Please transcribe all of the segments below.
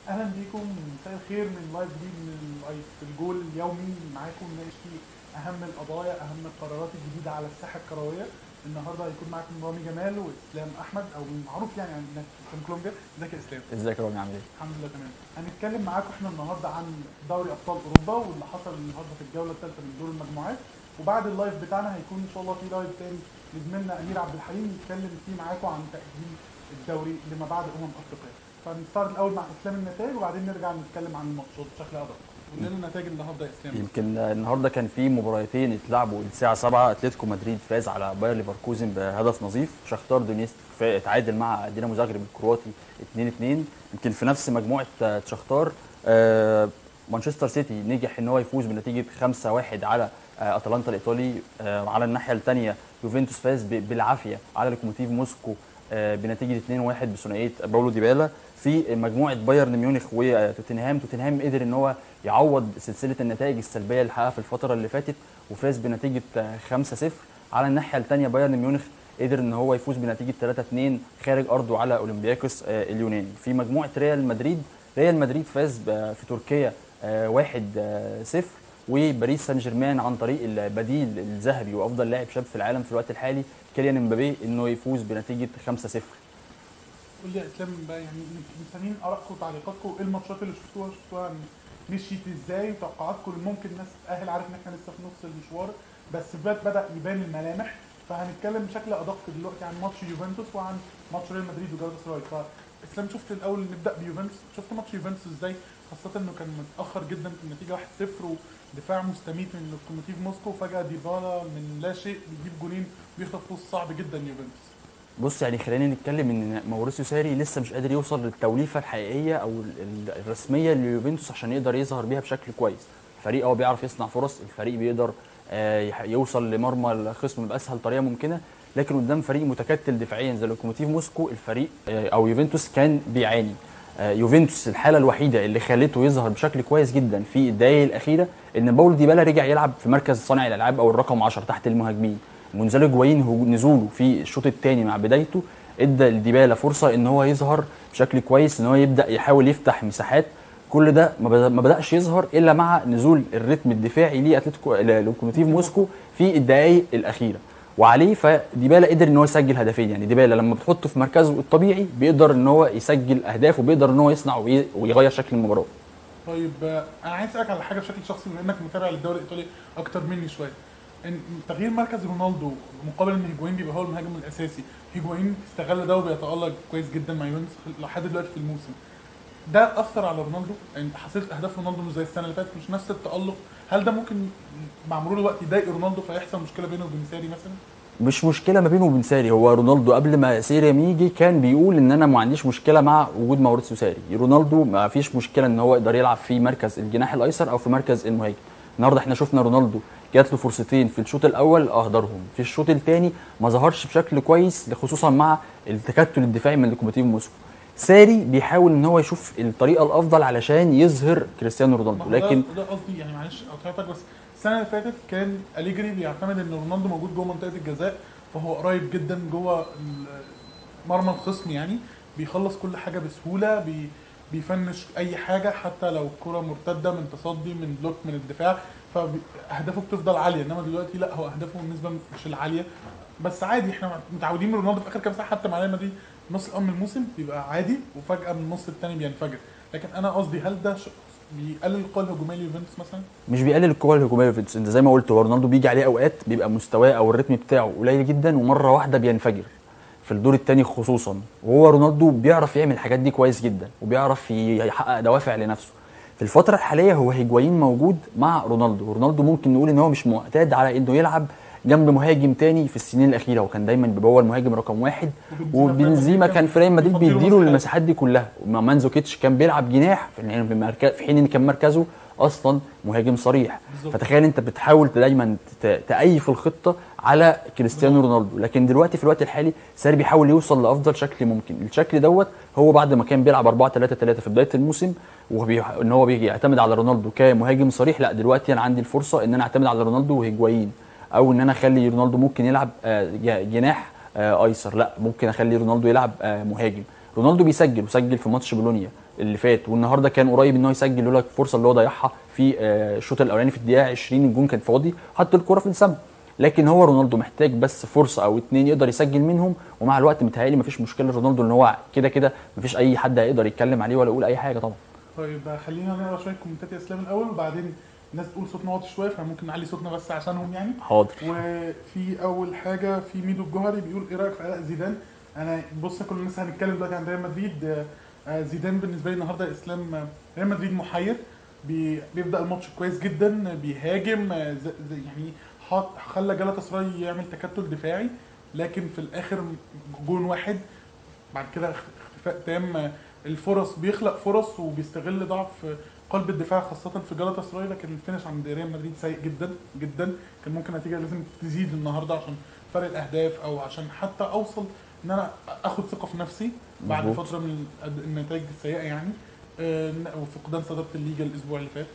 اهلا بيكم مساء الخير من لايف جديد من لايف الجول اليومي معاكم نناقش فيه اهم القضايا اهم القرارات الجديده على الساحه الكرويه النهارده هيكون معاكم رامي جمال واسلام احمد او معروف يعني عن اسلام كولومبيا ازيك يا اسلام ازيك يا رامي عامل ايه؟ الحمد لله تمام هنتكلم معاكم احنا النهارده عن دوري ابطال اوروبا واللي حصل النهارده في الجوله الثالثه من دور المجموعات وبعد اللايف بتاعنا هيكون ان شاء الله في لايف تاني لزميلنا امير عبد الحليم يتكلم فيه معاكم عن تاهيل الدوري لما بعد امم افريقيا فنستعرض الاول مع اسلام النتائج وبعدين نرجع نتكلم عن الماتشات بشكل ادق قول لنا النتائج النهارده يا اسلام يمكن النهارده كان في مباراتين اتلعبوا الساعه 7 اتلتيكو مدريد فاز على باير ليفركوزن بهدف نظيف شختار دونيست فا- اتعادل مع دينامو زاغرب الكرواتي 2 2 يمكن في نفس مجموعه آه، شختار آه، مانشستر سيتي نجح ان هو يفوز بنتيجه 5 1 على آه، اتلانتا الايطالي آه، على الناحيه الثانيه يوفنتوس فاز ب- بالعافيه على لوكوموتيف موسكو آه، بنتيجه 2-1 بثنائيه باولو ديبالا في مجموعه بايرن ميونخ وتوتنهام توتنهام قدر ان هو يعوض سلسله النتائج السلبيه اللي حققها في الفتره اللي فاتت وفاز بنتيجه آه، 5-0 على الناحيه الثانيه بايرن ميونخ قدر ان هو يفوز بنتيجه 3-2 خارج ارضه على اولمبياكوس آه، اليوناني في مجموعه ريال مدريد ريال مدريد فاز ب- في تركيا 1-0 وباريس سان جيرمان عن طريق البديل الذهبي وافضل لاعب شاب في العالم في الوقت الحالي كيليان امبابي انه يفوز بنتيجه 5-0 قول لي يا اسلام بقى يعني مستنيين ارائكم وتعليقاتكم ايه الماتشات اللي شفتوها شفتوها مشيت ازاي وتوقعاتكم اللي ممكن الناس تتاهل عارف ان احنا لسه في نص المشوار بس بد- بدا يبان الملامح فهنتكلم بشكل ادق دلوقتي عن ماتش يوفنتوس وعن ماتش ريال مدريد وجالاتا سراي فاسلام شفت الاول نبدا بيوفنتوس شفت ماتش يوفنتوس ازاي خاصه انه كان متاخر جدا في النتيجه 1-0 ودفاع مستميت من لوكوموتيف موسكو فجاه ديبالا من لا شيء بيجيب جونين بيخطف فوز صعب جدا يوفنتوس بص يعني خلينا نتكلم ان ماوريسيو ساري لسه مش قادر يوصل للتوليفه الحقيقيه او ال- ال- الرسميه ليوفنتوس عشان يقدر يظهر بيها بشكل كويس الفريق هو بيعرف يصنع فرص الفريق بيقدر آه، يح- يوصل لمرمى الخصم باسهل طريقه ممكنه لكن قدام فريق متكتل دفاعيا زي لوكوموتيف موسكو الفريق آه، او يوفنتوس كان بيعاني آه، يوفنتوس الحاله الوحيده اللي خلته يظهر بشكل كويس جدا في الدقائق الاخيره ان باولو ديبالا رجع يلعب في مركز صانع الالعاب او الرقم 10 تحت المهاجمين جونزالو جوايين هو- نزوله في الشوط الثاني مع بدايته ادى لديبالا فرصه ان هو يظهر بشكل كويس ان هو يبدا يحاول يفتح مساحات كل ده ما بدا- ما بداش يظهر الا مع نزول الريتم الدفاعي لاتلتيكو لوكوموتيف موسكو في الدقائق الاخيره وعليه فديبالا قدر ان هو يسجل هدفين يعني ديبالا لما بتحطه في مركزه الطبيعي بيقدر ان هو يسجل اهداف وبيقدر ان هو يصنع وي- ويغير شكل المباراه طيب آه، انا عايز اسالك على حاجه بشكل شخصي بما انك متابع للدوري الايطالي اكتر مني شويه ان تغيير مركز رونالدو مقابل ان هيجوين بيبقى هو المهاجم الاساسي هيجوين استغل ده وبيتالق كويس جدا مع يوفنتوس لحد دلوقتي في الموسم ده اثر على رونالدو يعني حصلت اهداف رونالدو مش زي السنه اللي فاتت مش نفس التالق هل ده ممكن مع مرور الوقت يضايق رونالدو فيحصل مشكله بينه وبين ساري مثلا مش مشكله ما بينه وبين ساري هو رونالدو قبل ما سيريم يجي كان بيقول ان انا ما عنديش مشكله مع وجود ماوريتسيو ساري رونالدو ما فيش مشكله ان هو يقدر يلعب في مركز الجناح الايسر او في مركز المهاجم النهارده احنا شفنا رونالدو جات له فرصتين في الشوط الاول اهدرهم في الشوط الثاني ما ظهرش بشكل كويس خصوصا مع التكتل الدفاعي من لوكوموتيف موسكو ساري بيحاول ان هو يشوف الطريقه الافضل علشان يظهر كريستيانو ما رونالدو هو ده- لكن ده قصدي يعني معلش قطعتك بس السنه اللي فاتت كان اليجري بيعتمد ان رونالدو موجود جوه منطقه الجزاء فهو قريب جدا جوه ال- مرمى الخصم يعني بيخلص كل حاجه بسهوله بي بيفنش اي حاجه حتى لو الكره مرتده من تصدي من بلوك من الدفاع فاهدافه بتفضل عاليه انما دلوقتي لا هو اهدافه بالنسبه مش العاليه بس عادي احنا متعودين من رونالدو في اخر كام ساعه حتى مع ريال مدريد نص الاول من الموسم بيبقى عادي وفجاه من النص الثاني بينفجر لكن انا قصدي هل ده ش- بيقلل القوه الهجوميه ليوفنتوس مثلا؟ مش بيقلل القوه الهجوميه ليوفنتوس انت زي ما قلت هو رونالدو بيجي عليه اوقات بيبقى مستواه او الريتم بتاعه قليل جدا ومره واحده بينفجر في الدور الثاني خصوصا وهو رونالدو بيعرف يعمل الحاجات دي كويس جدا وبيعرف يحقق دوافع لنفسه في الفترة الحالية هو هيجوايين موجود مع رونالدو، رونالدو ممكن نقول ان هو مش معتاد على انه يلعب جنب مهاجم تاني في السنين الأخيرة وكان دايما بيبقى هو المهاجم رقم واحد وبنزيما كان في ريال مدريد بيفضلوا بيديله مساحات. المساحات دي كلها وما مانزوكيتش كان بيلعب جناح في حين- في مركز- في حين ان كان مركزه اصلا مهاجم صريح بالظبط. فتخيل انت بتحاول دايما ت- تأيف الخطه على كريستيانو رونالدو لكن دلوقتي في الوقت الحالي ساري بيحاول يوصل لافضل شكل ممكن الشكل دوت هو بعد ما كان بيلعب 4 3 3 في بدايه الموسم وبي... ان هو بيجي يعتمد على رونالدو كمهاجم صريح لا دلوقتي انا عندي الفرصه ان انا اعتمد على رونالدو وهيجوايين او ان انا اخلي رونالدو ممكن يلعب آه، ج- جناح آه، ايسر لا ممكن اخلي رونالدو يلعب آه، مهاجم رونالدو بيسجل وسجل في ماتش بولونيا اللي فات والنهارده كان قريب ان هو يسجل لولا الفرصه اللي هو ضيعها في آه، الشوط الاولاني في الدقيقه 20 الجون كان فاضي حط الكره في السما لكن هو رونالدو محتاج بس فرصه او اتنين يقدر يسجل منهم ومع الوقت متهيألي مفيش مشكله رونالدو ان هو كده كده مفيش اي حد هيقدر يتكلم عليه ولا يقول اي حاجه طبعا طيب خلينا نقرا شويه كومنتات يا اسلام الاول وبعدين الناس تقول صوتنا واطي شويه فممكن نعلي صوتنا بس عشانهم يعني حاضر وفي اول حاجه في ميدو الجوهري بيقول ايه رايك في اداء زيدان انا بص كل الناس هنتكلم دلوقتي عن ريال مدريد آه، آه، زيدان بالنسبه لي النهارده يا اسلام آه، ريال مدريد محير بي- بيبدا الماتش كويس جدا بيهاجم آه، ز- زي- يعني حاط خلى جالاتا سراي يعمل تكتل دفاعي لكن في الاخر جون واحد بعد كده اخت- اختفاء تام آه، الفرص بيخلق فرص وبيستغل ضعف قلب الدفاع خاصة في جالاتا سراي لكن الفينش عند ريال مدريد سيء جدا جدا كان ممكن النتيجة لازم تزيد النهارده عشان فرق الاهداف او عشان حتى اوصل ان انا اخد ثقة في نفسي بعد مظبوط. فترة من الأد- النتائج السيئة يعني آه، وفقدان صدارة الليجا الاسبوع اللي فات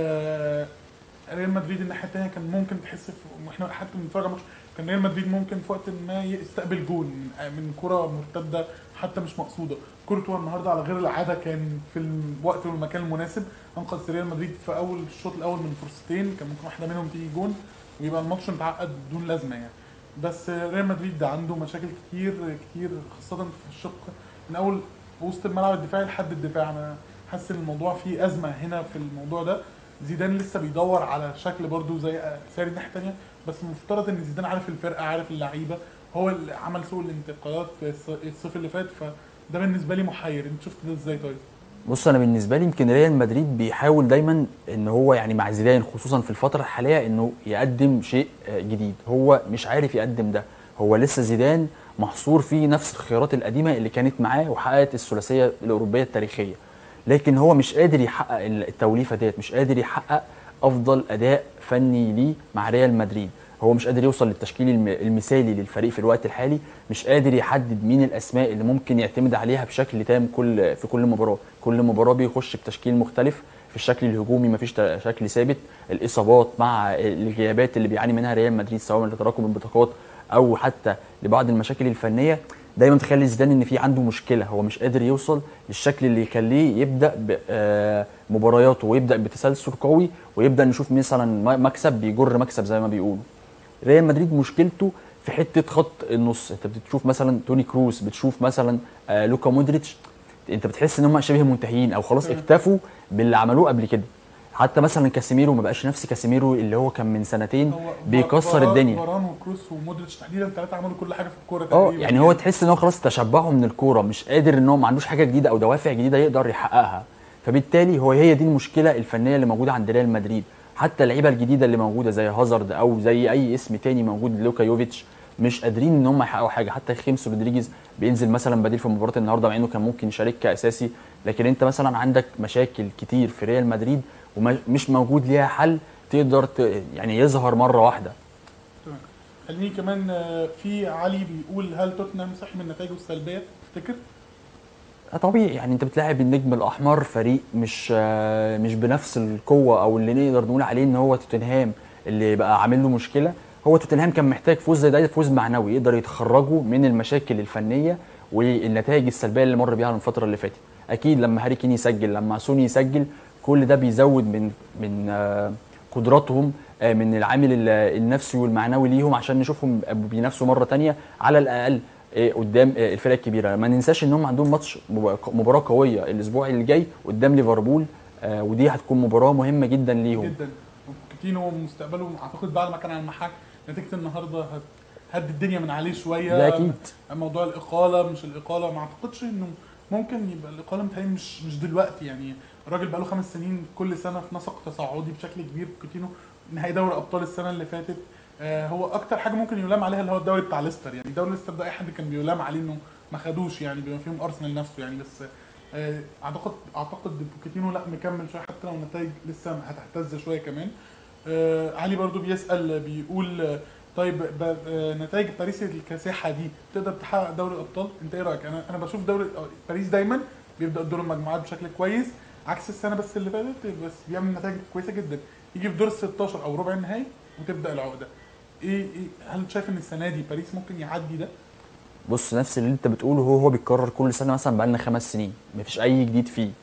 آه، ريال مدريد الناحية التانية كان ممكن تحس في واحنا حتى بنتفرج على الماتش كان ريال مدريد ممكن في وقت ما يستقبل جول من من كرة مرتدة حتى مش مقصودة كورتوا النهارده على غير العادة كان في الوقت والمكان المناسب انقذ ريال مدريد في اول الشوط الاول من فرصتين كان ممكن واحدة منهم تيجي جون ويبقى الماتش متعقد بدون لازمة يعني بس ريال مدريد ده عنده مشاكل كتير كتير خاصة في الشق من اول وسط الملعب الدفاعي لحد الدفاع انا حاسس ان الموضوع فيه ازمة هنا في الموضوع ده زيدان لسه بيدور على شكل برضو زي ساري الناحيه الثانيه بس المفترض ان زيدان عارف الفرقه عارف اللعيبه هو اللي عمل سوق الانتقالات الص- الصيف اللي فات فده بالنسبه لي محير انت شفت ده ازاي طيب؟ بص انا بالنسبه لي يمكن ريال مدريد بيحاول دايما ان هو يعني مع زيدان خصوصا في الفتره الحاليه انه يقدم شيء آه، جديد هو مش عارف يقدم ده هو لسه زيدان محصور في نفس الخيارات القديمه اللي كانت معاه وحققت الثلاثيه الاوروبيه التاريخيه لكن هو مش قادر يحقق التوليفه ديت مش قادر يحقق افضل اداء فني ليه مع ريال مدريد هو مش قادر يوصل للتشكيل الم- المثالي للفريق في الوقت الحالي مش قادر يحدد مين الاسماء اللي ممكن يعتمد عليها بشكل تام كل في كل مباراه كل مباراه بيخش بتشكيل مختلف في الشكل الهجومي مفيش ت- شكل ثابت الاصابات مع الغيابات اللي بيعاني منها ريال مدريد سواء من تراكم البطاقات او حتى لبعض المشاكل الفنيه دايما تخلي زيدان ان في عنده مشكله هو مش قادر يوصل للشكل اللي يخليه يبدا بمبارياته ويبدا بتسلسل قوي ويبدا نشوف مثلا م- مكسب بيجر مكسب زي ما بيقولوا ريال مدريد مشكلته في حته خط النص انت بتشوف مثلا توني كروس بتشوف مثلا آه لوكا مودريتش انت بتحس ان هم شبه منتهيين او خلاص مم. اكتفوا باللي عملوه قبل كده حتى مثلا كاسيميرو ما بقاش نفس كاسيميرو اللي هو كان من سنتين هو بيكسر فاران- الدنيا فاران وكروس ومودريتش تحديدا ثلاثه عملوا كل حاجه في الكوره اه تقريبا يعني هو تحس ان هو خلاص تشبعه من الكوره مش قادر ان هو ما عندوش حاجه جديده او دوافع جديده يقدر يحققها فبالتالي هو هي دي المشكله الفنيه اللي موجوده عند ريال مدريد حتى اللعيبه الجديده اللي موجوده زي هازارد او زي اي اسم تاني موجود لوكا يوفيتش مش قادرين ان هم يحققوا حاجه حتى خيمس رودريجيز بينزل مثلا بديل في مباراه النهارده مع انه كان ممكن يشارك كاساسي لكن انت مثلا عندك مشاكل كتير في ريال مدريد ومش موجود ليها حل تقدر ت... يعني يظهر مره واحده تمام خليني كمان آه، في علي بيقول هل توتنهام صحي من نتائجه السلبيه تفتكر؟ طبيعي يعني انت بتلاعب النجم الاحمر فريق مش آه، مش بنفس القوه او اللي نقدر نقول عليه ان هو توتنهام اللي بقى عامل له مشكله هو توتنهام كان محتاج فوز زي ده فوز معنوي يقدر يتخرجوا من المشاكل الفنيه والنتائج السلبيه اللي مر بيها الفتره اللي فاتت اكيد لما هاري كين يسجل لما سوني يسجل كل ده بيزود من من آه، قدراتهم آه، من العامل ال- النفسي والمعنوي ليهم عشان نشوفهم بينافسوا مره تانية على الاقل آه، قدام آه، الفرق الكبيره ما ننساش ان هم عندهم ماتش مب- مباراه قويه الاسبوع اللي جاي قدام ليفربول آه، ودي هتكون مباراه مهمه جدا ليهم جدا كوتينو مستقبله اعتقد بعد ما كان على المحك نتيجه النهارده هت- هدي الدنيا من عليه شويه ده اكيد موضوع الاقاله مش الاقاله ما اعتقدش انه ممكن يبقى الاقاله متهيألي مش مش دلوقتي يعني الراجل بقاله خمس سنين كل سنه في نسق تصاعدي بشكل كبير كوتينو نهائي دوري ابطال السنه اللي فاتت آه هو اكتر حاجه ممكن يلام عليها اللي هو الدوري بتاع ليستر يعني دوري ليستر ده اي حد كان بيلام عليه انه ما خدوش يعني بما فيهم ارسنال نفسه يعني بس آه اعتقد اعتقد بوكيتينو لا مكمل شويه حتى لو النتائج لسه هتهتز شويه كمان آه علي برضو بيسال بيقول آه، طيب ب- آه، نتائج باريس الكاسحه دي تقدر تحقق دوري الابطال انت ايه رايك انا انا بشوف دوري آه، باريس دايما بيبدا دور المجموعات بشكل كويس عكس السنه بس اللي فاتت بس بيعمل نتائج كويسه جدا يجي في دور ال 16 او ربع النهائي وتبدا العقده ايه ايه هل شايف ان السنه دي باريس ممكن يعدي ده بص نفس اللي انت بتقوله هو هو بيتكرر كل سنه مثلا بقالنا خمس سنين مفيش اي جديد فيه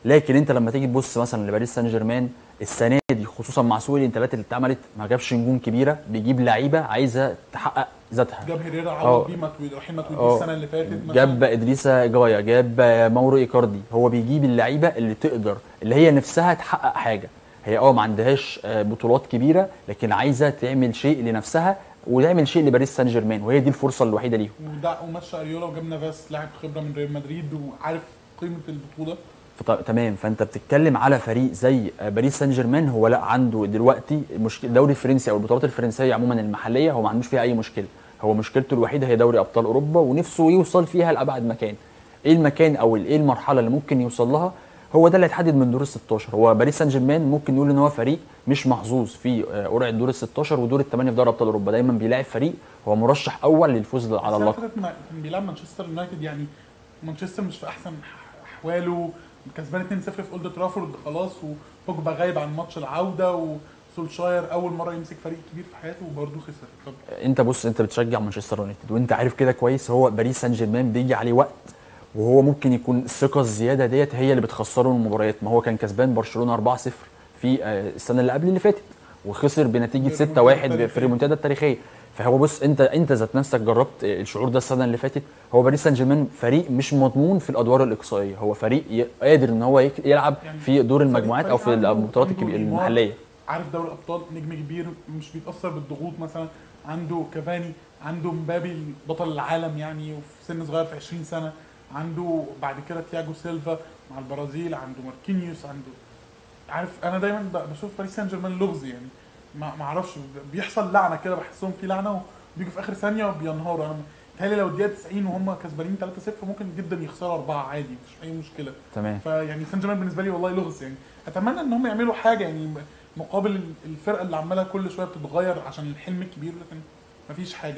لكن انت لما تيجي تبص مثلا لباريس سان جيرمان السنه دي خصوصا مع سوق الانتقالات اللي اتعملت ما جابش نجوم كبيره بيجيب لعيبه عايزه تحقق ذاتها جاب هيريرا اه. عوض بيه ماتويد رحيم ماتويد اه. السنه اللي فاتت مثلاً. جاب ادريسا جايا جاب ماورو ايكاردي هو بيجيب اللعيبه اللي تقدر اللي هي نفسها تحقق حاجه هي اه ما عندهاش آه، بطولات كبيره لكن عايزه تعمل شيء لنفسها وتعمل شيء لباريس سان جيرمان وهي دي الفرصه الوحيده ليهم ودع ومشى اريولا وجاب نافاس لاعب خبره من ريال مدريد وعارف قيمه البطوله فط- تمام فانت بتتكلم على فريق زي آه، باريس سان جيرمان هو لا عنده دلوقتي مشكله الدوري الفرنسي او البطولات الفرنسيه عموما المحليه هو ما عندوش فيها اي مشكله هو مشكلته الوحيده هي دوري ابطال اوروبا ونفسه يوصل فيها لابعد مكان ايه المكان او ايه المرحله اللي ممكن يوصل لها هو ده اللي هيتحدد من دور ال 16 هو باريس سان جيرمان ممكن نقول ان هو فريق مش محظوظ في آه، قرعه دور ال 16 ودور الثمانيه في دوري ابطال اوروبا دايما بيلاعب فريق هو مرشح اول للفوز على بس اللقب فكرة ما- كان بيلعب مانشستر يونايتد يعني مانشستر مش في احسن احواله كسبان 2-0 في اولد ترافورد خلاص وبوجبا غايب عن ماتش العوده وسولشاير اول مره يمسك فريق كبير في حياته وبرضه خسر طب انت بص انت بتشجع مانشستر يونايتد وانت عارف كده كويس هو باريس سان جيرمان بيجي عليه وقت وهو ممكن يكون الثقه الزياده ديت هي اللي بتخسره من المباريات ما هو كان كسبان برشلونه 4-0 في آه، السنه اللي قبل اللي فاتت وخسر بنتيجه 6-1 التاريخية. في الريمونتادا التاريخيه فهو بص انت انت ذات نفسك جربت الشعور ده السنه اللي فاتت هو باريس سان جيرمان فريق مش مضمون في الادوار الاقصائيه هو فريق ي- قادر ان هو يك- يلعب يعني في دور فريق- المجموعات او في فريق عنده- البطولات عنده الكبيرة نيمار، المحليه عارف دوري الابطال نجم كبير مش بيتاثر بالضغوط مثلا عنده كافاني عنده مبابي بطل العالم يعني وفي سن صغير في 20 سنه عنده بعد كده تياجو سيلفا مع البرازيل عنده ماركينيوس عنده عارف انا دايما ب- بشوف باريس سان جيرمان لغز يعني ما ما اعرفش بيحصل لعنه كده بحسهم في لعنه وبيجوا في اخر ثانيه وبينهاروا انا متهيألي لو الدقيقه 90 وهم كسبانين 3-0 ممكن جدا يخسروا اربعه عادي مفيش اي مشكله تمام فيعني سان جيرمان بالنسبه لي والله لغز يعني اتمنى ان هم يعملوا حاجه يعني مقابل الفرقه اللي عماله كل شويه بتتغير عشان الحلم الكبير لكن مفيش حاجه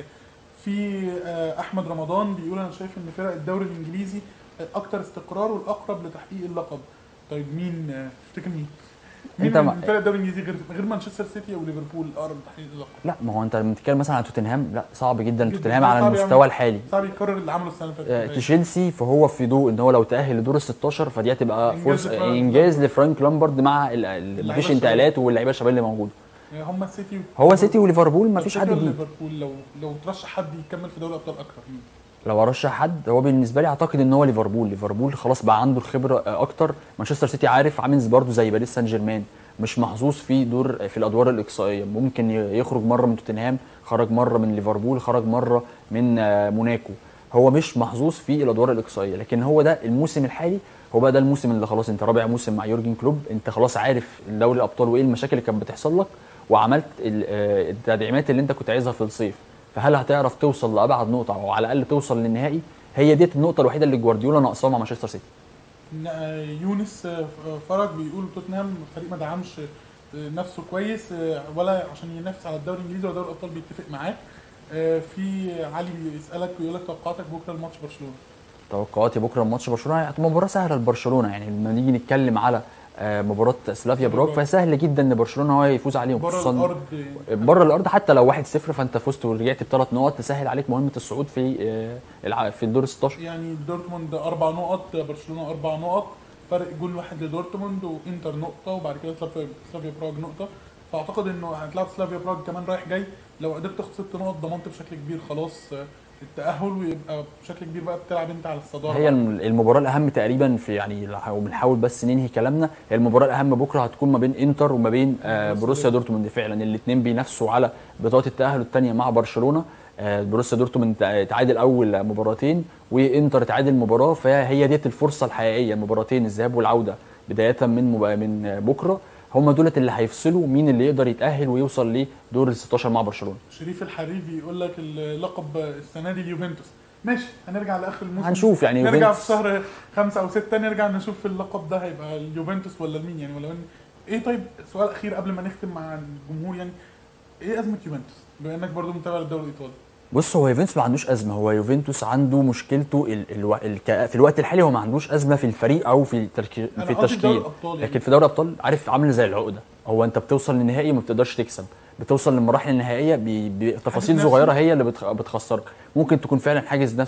في آه، احمد رمضان بيقول انا شايف ان فرق الدوري الانجليزي اكتر استقرار والاقرب لتحقيق اللقب طيب مين آه، تفتكر مين؟ مين انت من مع- فرق الدوري الانجليزي غير غير مانشستر سيتي او ليفربول اقرب لتحقيق اللقب؟ لا ما هو انت لما بتتكلم مثلا عن توتنهام لا صعب جدا جداً. توتنهام على صعب المستوى يعمل- الحالي صعب يكرر اللي عمله السنه اللي آه، فاتت تشيلسي فهو في ضوء ان هو لو تاهل لدور ال 16 فدي هتبقى إنجاز فرصه لفرانك انجاز لفرانك لامبرد مع ال- ال- مفيش الشباب. انتقالات واللعيبه الشباب اللي موجوده هم السيتي هو سيتي وليفربول طب مفيش سيتي حد ولا جديد ليفربول لو لو ترشح حد يكمل في دوري الابطال اكتر مين؟ لو ارشح حد هو بالنسبه لي اعتقد ان هو ليفربول ليفربول خلاص بقى عنده الخبره آه، اكتر مانشستر سيتي عارف عامل برضه زي باريس سان جيرمان مش محظوظ في دور في الادوار الاقصائيه ممكن ي- يخرج مره من توتنهام خرج مره من ليفربول خرج مره من آه، موناكو هو مش محظوظ في الادوار الاقصائيه لكن هو ده الموسم الحالي هو بقى ده الموسم اللي خلاص انت رابع موسم مع يورجن كلوب انت خلاص عارف دوري الابطال وايه المشاكل اللي كانت بتحصل لك وعملت ال- آه، التدعيمات اللي انت كنت عايزها في الصيف فهل هتعرف توصل لابعد نقطه او على الاقل توصل للنهائي هي ديت النقطه الوحيده اللي جوارديولا ناقصاها مع مانشستر سيتي ن- آه، يونس آه، فرج بيقول توتنهام فريق ما دعمش آه، نفسه كويس آه، ولا عشان ينافس على الدوري الانجليزي ولا دوري الابطال بيتفق معاه آه، في علي بيسالك بيقول لك توقعاتك بكره لماتش برشلونه توقعاتي بكره ماتش برشلونه هتبقى مباراه سهله لبرشلونه يعني لما نيجي نتكلم على آه، مباراه سلافيا براغ فسهل جدا ان برشلونه هو يفوز عليهم بره خصوصا الارض آه، بره الارض حتى لو 1-0 فانت فزت ورجعت بثلاث نقط تسهل عليك مهمه الصعود في آه، الع- في الدور 16 يعني دورتموند اربع نقط برشلونه اربع نقط فرق جول واحد لدورتموند وانتر نقطه وبعد كده سلافيا سلافيا براغ نقطه فاعتقد انه هتلعب سلافيا براغ كمان رايح جاي لو قدرت تاخد ست نقط ضمنت بشكل كبير خلاص آه، التاهل ويبقى بشكل كبير بقى بتلعب انت على الصداره هي الم- المباراه الاهم تقريبا في يعني لو بنحاول بس ننهي كلامنا هي المباراه الاهم بكره هتكون ما بين انتر وما بين آه، بروسيا بروسيا دورتموند فعلا الاثنين بينافسوا على بطاقه التاهل الثانيه مع برشلونه آه، بروسيا دورتموند تع- تعادل اول مباراتين وانتر تعادل مباراه فهي ديت الفرصه الحقيقيه المباراتين الذهاب والعوده بدايه من مب... من آه، بكره هم دولت اللي هيفصلوا مين اللي يقدر يتاهل ويوصل لدور ال 16 مع برشلونه شريف الحريري يقول لك اللقب السنه دي اليوفنتوس ماشي هنرجع لاخر الموسم هنشوف يعني نرجع يوفنتوس- في شهر خمسة او ستة نرجع نشوف اللقب ده هيبقى اليوفنتوس ولا المين يعني ولا مين ايه طيب سؤال اخير قبل ما نختم مع الجمهور يعني ايه ازمه يوفنتوس بما انك برضو متابع للدوري الايطالي بص هو يوفنتوس ما عندوش ازمه هو يوفنتوس عنده مشكلته ال... الو... الك... في الوقت الحالي هو ما عندوش ازمه في الفريق او في التركي... أنا في قصدي دوري التشكيل الأبطال يعني. لكن في دوري الابطال عارف عامل زي العقده هو انت بتوصل للنهائي وما بتقدرش تكسب بتوصل للمراحل النهائيه ب... بتفاصيل نفسي. صغيره هي اللي بتخ... بتخسرك ممكن تكون فعلا حاجز نفسي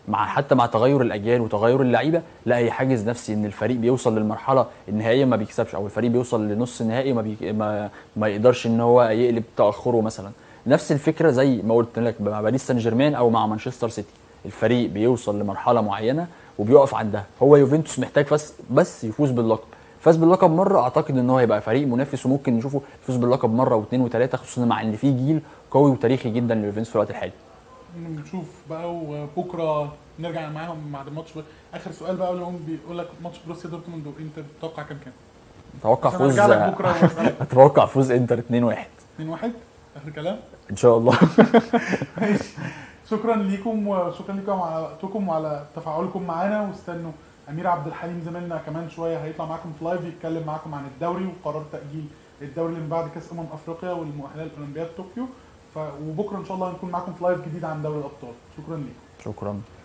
مع حتى مع تغير الاجيال وتغير اللعيبه لا هي حاجز نفسي ان الفريق بيوصل للمرحله النهائيه ما بيكسبش او الفريق بيوصل لنص النهائي ما, بي... ما ما يقدرش ان هو يقلب تاخره مثلا نفس الفكره زي ما قلت لك مع باريس سان جيرمان او مع مانشستر سيتي الفريق بيوصل لمرحله معينه وبيقف عندها هو يوفنتوس محتاج بس بس يفوز باللقب فاز باللقب مره اعتقد ان هو هيبقى فريق منافس وممكن نشوفه يفوز باللقب مره واثنين وثلاثه خصوصا مع ان في جيل قوي وتاريخي جدا لليوفنتوس في الوقت الحالي نشوف بقى وبكره نرجع معاهم بعد الماتش اخر سؤال بقى قبل ما أقوم بيقول لك ماتش بروسيا دورتموند انت بتتوقع كام كام؟ اتوقع عشان فوز ارجع لك بكره واسالك اتوقع فوز انتر 2-1 2 1 اخر كلام ان شاء الله ماشي شكرا ليكم وشكرا لكم على وقتكم وعلى تفاعلكم معانا واستنوا امير عبد الحليم زميلنا كمان شويه هيطلع معاكم في لايف يتكلم معاكم عن الدوري وقرار تاجيل الدوري اللي من بعد كاس امم افريقيا والمؤهله لاولمبياد طوكيو ف... وبكره ان شاء الله هنكون معاكم في لايف جديد عن دوري الابطال شكرا ليكم شكرا